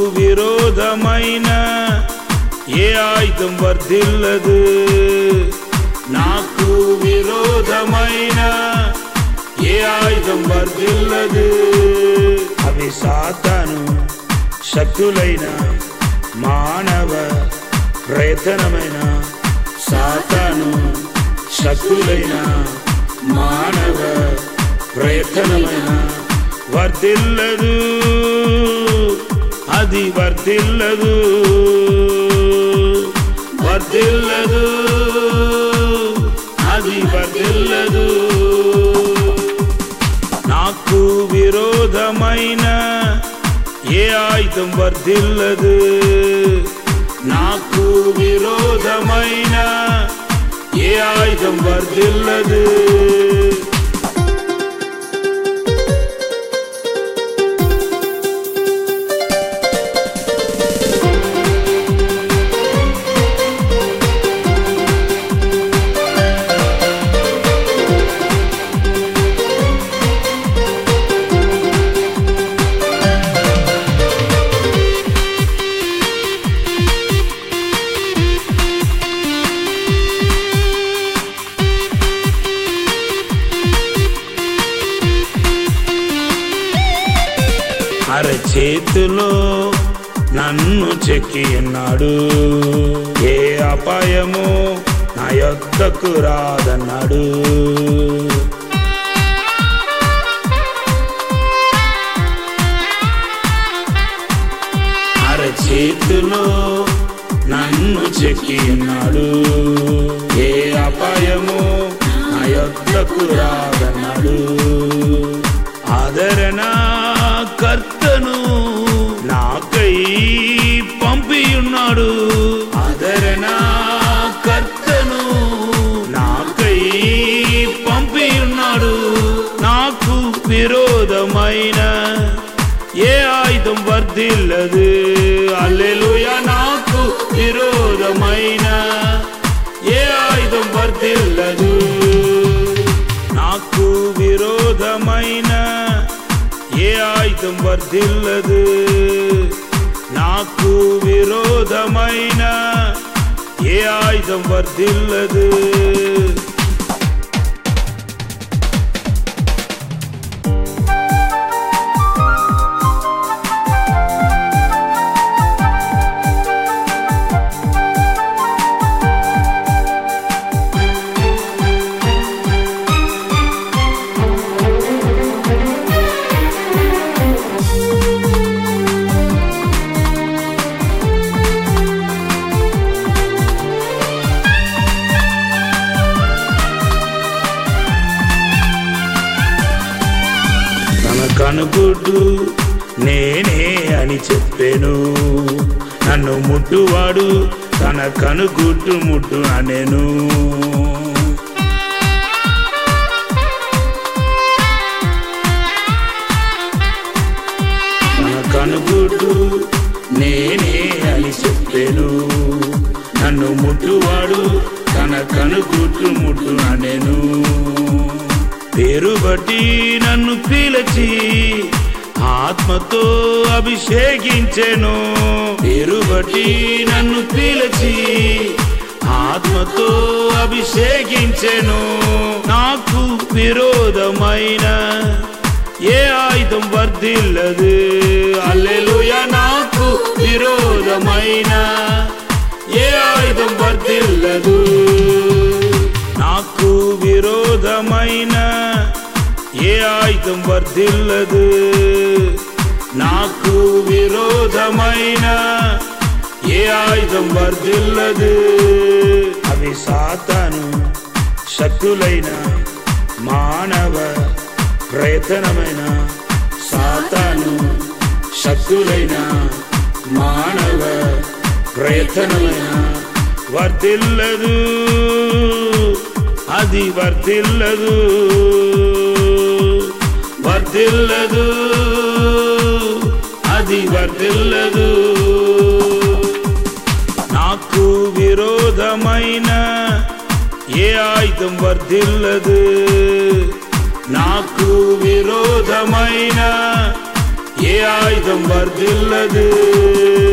విరోధమైన ఏ ఆయుధం వర్ధిల్లదు నాకు విరోధమైన ఏ ఆయుధం వర్ధిల్లదు అవి సాతాను శక్తులైన మానవ ప్రయత్నమైన సాతాను శక్తులైన మానవ ప్రయత్నమైన వర్ధిల్లదు అది వర్ధిల్లదు వర్ధిల్లదు అది వర్ధిల్లదు నాకు విరోధమైన ఏ ఆయుధం వర్ధిల్లదు నాకు విరోధమైన ఏ ఆయుధం వర్ధిల్లదు అరచేతిలో నన్ను చెక్కి ఉన్నాడు ఏ అపాయము నా యొద్దకు రాదన్నాడు అరచేతిలో నన్ను చెక్కి ఉన్నాడు ఏ అపాయము నా యొద్దకు రాదన్నాడు ఆదరణ కర్తను నాకై పంపి ఉన్నాడు ఆదరణ కర్తను నాకై పంపి ఉన్నాడు నాకు విరోధమైన ఏ ఆయుధం వర్ధిల్లదు అల్లెలుయ నాకు విరోధమైన ఏ ఆయుధం వర్ధిల్లదు నాకు విరోధమైన ఏ ఆయుధం వర్ధిల్లదు నాకు విరోధమైన ఏ ఆయుధం వర్ధిల్లదు తన కనుగుడ్డు నేనే అని చెప్పాను నన్ను ముట్టువాడు తన కనుగుడ్డు ముట్టు అనేను తన కనుగుడ్డు నేనే అని చెప్పాను నన్ను ముట్టువాడు తన కనుగుడ్డు ముట్టు అనేను పేరు బట్టి నన్ను పిలిచి ఆత్మతో అభిషేకించెను పేరు బట్టి నన్ను పిలిచి ఆత్మతో అభిషేకించెను నాకు విరోధమైన ఏ ఆయుధం వర్ధిల్లదు అల్లెలుయ నాకు విరోధమైన ఏ ఆయుధం వర్ధిల్లదు నాకు విరోధమైన ఏ ఆయుధం వర్ధిల్లదు నాకు విరోధమైన ఏ ఆయుధం వర్ధిల్లదు అవి సాతాను శక్తులైన మానవ ప్రయత్నమైన సాతాను శక్తులైన మానవ ప్రయత్నమైన వర్ధిల్లదు అది వర్ధిల్లదు వర్ధిల్లదు అది వర్ధిల్లదు నాకు విరోధమైన ఏ ఆయుధం వర్ధిల్లదు నాకు విరోధమైన ఏ ఏ ఆయుధం వర్ధిల్లదు